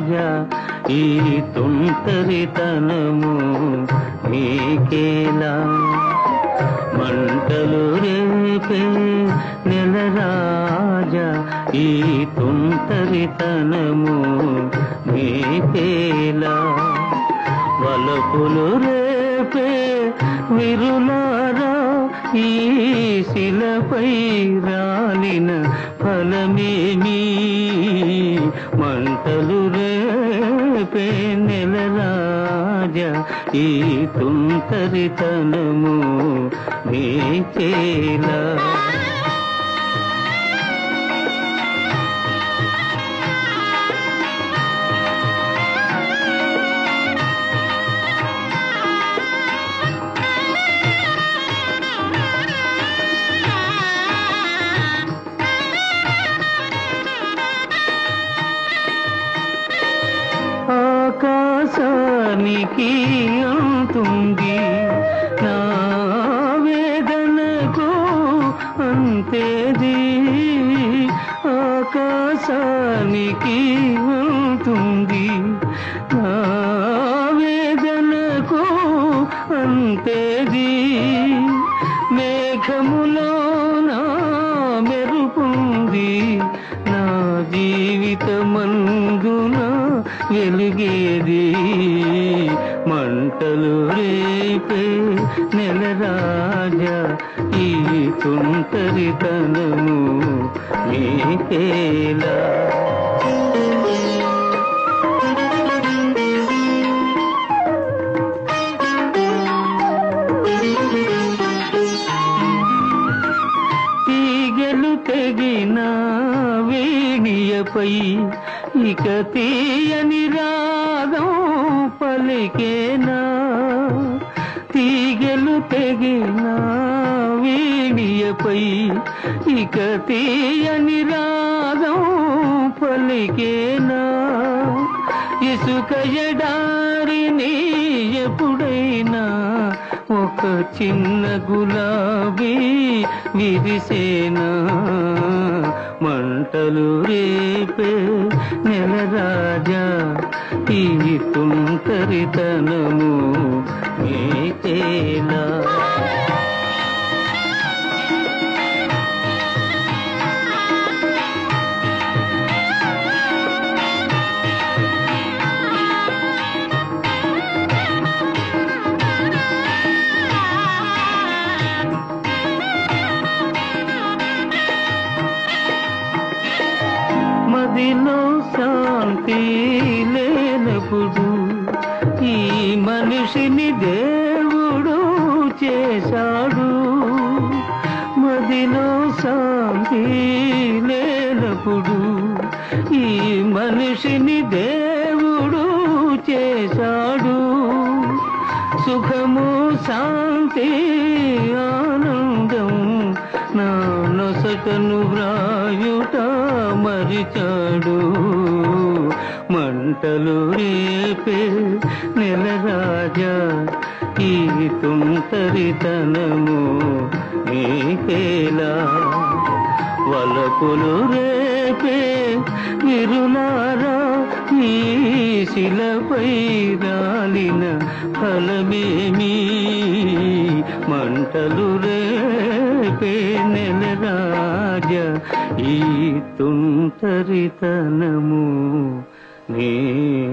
రాజా ఈ తుంటరితనము నీకేలా మంటలు రేపే నెల రాజా ఈ తుంటరితనము నీకేలా వలపులు రేపే విరులారా ఈ శిలపై రాలిన ఫలమేమి మంటలు రేపే నెల రాజా ఈ తుంటరితనము నీకేలా ఆకాశానికి అంతుంది నా వేదనకు అంతేది ఆకాశానికి అంతుంది నా వేదనకు అంతేది మేఘములో నా మెరుపుంది నా జీవితమందున వెలుగేది మంటలు రేపే నెల రాజా ఈ తుంటరితనము మీకేలా తీగలు తెగిన వేణియపై ఇక తీయని రాగం పలికేనా తీగలు తెగిన వీణియపై ఇక తీయని రాగం పలికేనా ఇసుక ఎడారిని ఎప్పుడైనా ఒక చిన్న గులాబీ విరిసేనా మంటలు రేపే నెల రాజా ఈ తుంటరితనము మీకేలా మదిలో శాంతి లేనప్పుడు ఈ మనిషిని దేవుడు చేశాడు మదిలో శాంతి లేనప్పుడు ఈ మనిషిని దేవుడు చేశాడు సుఖము శాంతి ఆనందం నా నొసటను వ్రాయుట మరిచాడు మంటలు రేపే నెల రాజా ఈ తుంటరితనము నీకేలా వలపులు రేపే విరులారా ఈ శిలపై రాలిన ఫలమేమి మంటలు రేపే నెల రాజా ఈ తుంటరితనము నీ